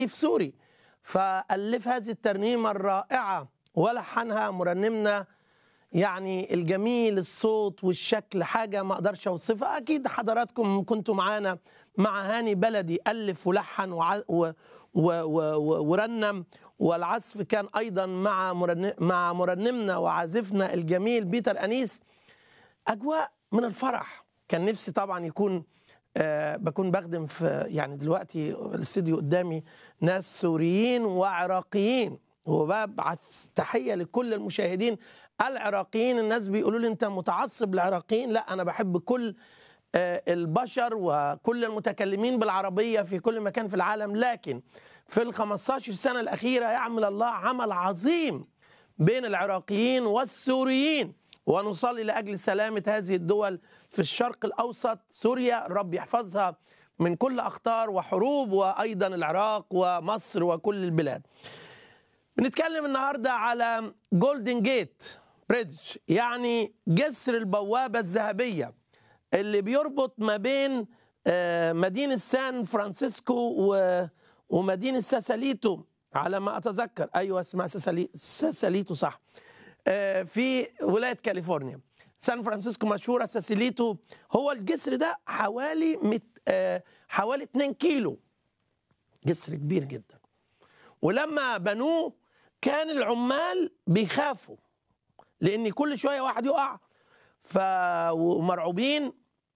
سوري فألف هذه الترنيمة الرائعة ولحنها مرنمنا يعني الجميل الصوت والشكل حاجة ما أقدرش أوصفها أكيد حضراتكم كنتوا معانا مع هاني بلدي ألف ولحن وع... و... و... و... ورنم والعزف كان أيضا مع مرنم... مع مرنمنا وعازفنا الجميل بيتر أنيس أجواء من الفرح كان نفسي طبعا يكون آه بكون بخدم في يعني دلوقتي الاستديو قدامي ناس سوريين وعراقيين وببعث تحيه لكل المشاهدين العراقيين الناس بيقولوا لي انت متعصب للعراقيين لا انا بحب كل آه البشر وكل المتكلمين بالعربيه في كل مكان في العالم لكن في ال 15 سنه الاخيره يعمل الله عمل عظيم بين العراقيين والسوريين ونصلي لاجل سلامه هذه الدول في الشرق الاوسط سوريا رب يحفظها من كل اخطار وحروب وايضا العراق ومصر وكل البلاد. بنتكلم النهارده على جولدن جيت بريدج يعني جسر البوابه الذهبيه اللي بيربط ما بين مدينه سان فرانسيسكو ومدينه ساساليتو على ما اتذكر ايوه اسمها ساساليتو صح في ولايه كاليفورنيا سان فرانسيسكو مشهوره ساسيليتو هو الجسر ده حوالي مت حوالي 2 كيلو جسر كبير جدا ولما بنوه كان العمال بيخافوا لان كل شويه واحد يقع ف ومرعوبين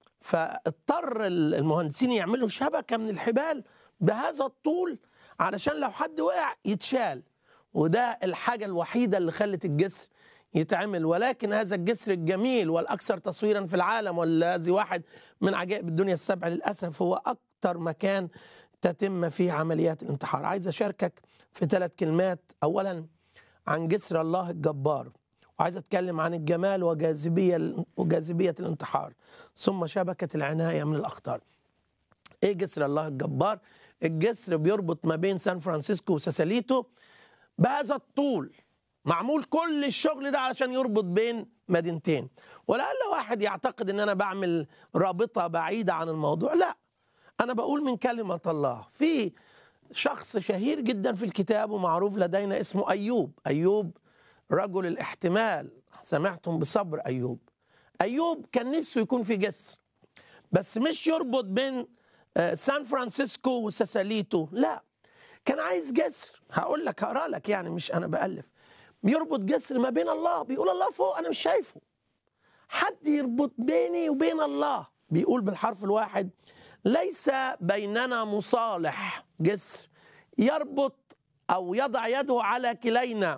فاضطر المهندسين يعملوا شبكه من الحبال بهذا الطول علشان لو حد وقع يتشال وده الحاجه الوحيده اللي خلت الجسر يتعمل ولكن هذا الجسر الجميل والاكثر تصويرا في العالم والذي واحد من عجائب الدنيا السبع للاسف هو اكثر مكان تتم فيه عمليات الانتحار عايز اشاركك في ثلاث كلمات اولا عن جسر الله الجبار وعايز اتكلم عن الجمال وجاذبيه وجاذبيه الانتحار ثم شبكه العنايه من الاخطار ايه جسر الله الجبار الجسر بيربط ما بين سان فرانسيسكو وساساليتو بهذا الطول معمول كل الشغل ده علشان يربط بين مدينتين ولعل واحد يعتقد ان انا بعمل رابطه بعيده عن الموضوع لا انا بقول من كلمه الله في شخص شهير جدا في الكتاب ومعروف لدينا اسمه ايوب ايوب رجل الاحتمال سمعتم بصبر ايوب ايوب كان نفسه يكون في جسر بس مش يربط بين سان فرانسيسكو وساساليتو لا كان عايز جسر هقول لك هقرا لك يعني مش انا بالف بيربط جسر ما بين الله بيقول الله فوق انا مش شايفه حد يربط بيني وبين الله بيقول بالحرف الواحد ليس بيننا مصالح جسر يربط او يضع يده على كلينا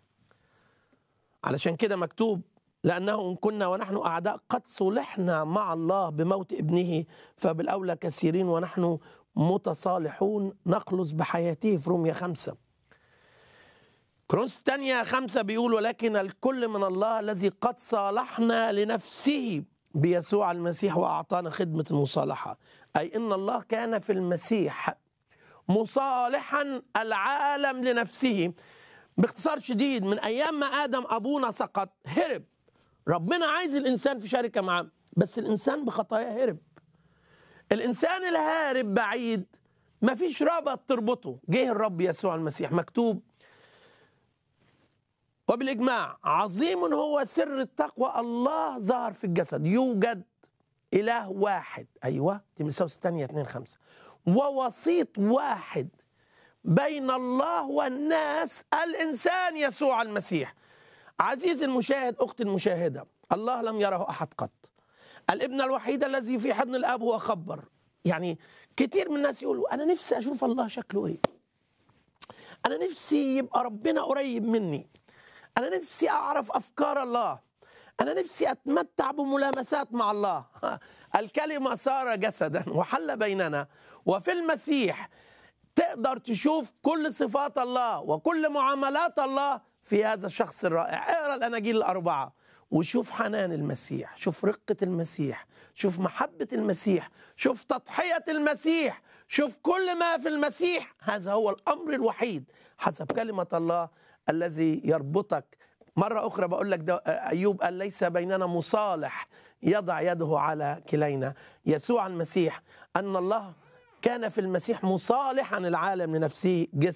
علشان كده مكتوب لأنه إن كنا ونحن أعداء قد صلحنا مع الله بموت ابنه فبالأولى كثيرين ونحن متصالحون نخلص بحياته في رومية خمسة كرونس الثانية خمسة بيقول ولكن الكل من الله الذي قد صالحنا لنفسه بيسوع المسيح وأعطانا خدمة المصالحة أي إن الله كان في المسيح مصالحا العالم لنفسه باختصار شديد من أيام ما آدم أبونا سقط هرب ربنا عايز الإنسان في شركة معاه بس الإنسان بخطاياه هرب الإنسان الهارب بعيد ما فيش رابط تربطه جه الرب يسوع المسيح مكتوب وبالإجماع عظيم هو سر التقوى الله ظهر في الجسد يوجد إله واحد أيوة تيمساوس الثانية 2 5 ووسيط واحد بين الله والناس الإنسان يسوع المسيح عزيزي المشاهد أختي المشاهدة الله لم يره أحد قط الابن الوحيد الذي في حضن الأب هو خبر يعني كتير من الناس يقولوا أنا نفسي أشوف الله شكله إيه أنا نفسي يبقى ربنا قريب مني أنا نفسي أعرف أفكار الله أنا نفسي أتمتع بملامسات مع الله الكلمة صار جسدا وحل بيننا وفي المسيح تقدر تشوف كل صفات الله وكل معاملات الله في هذا الشخص الرائع اقرا الاناجيل الاربعه وشوف حنان المسيح شوف رقه المسيح شوف محبه المسيح شوف تضحيه المسيح شوف كل ما في المسيح هذا هو الامر الوحيد حسب كلمه الله الذي يربطك مرة أخرى بقول لك ده أيوب قال ليس بيننا مصالح يضع يده على كلينا يسوع المسيح أن الله كان في المسيح مصالحا العالم لنفسه جسد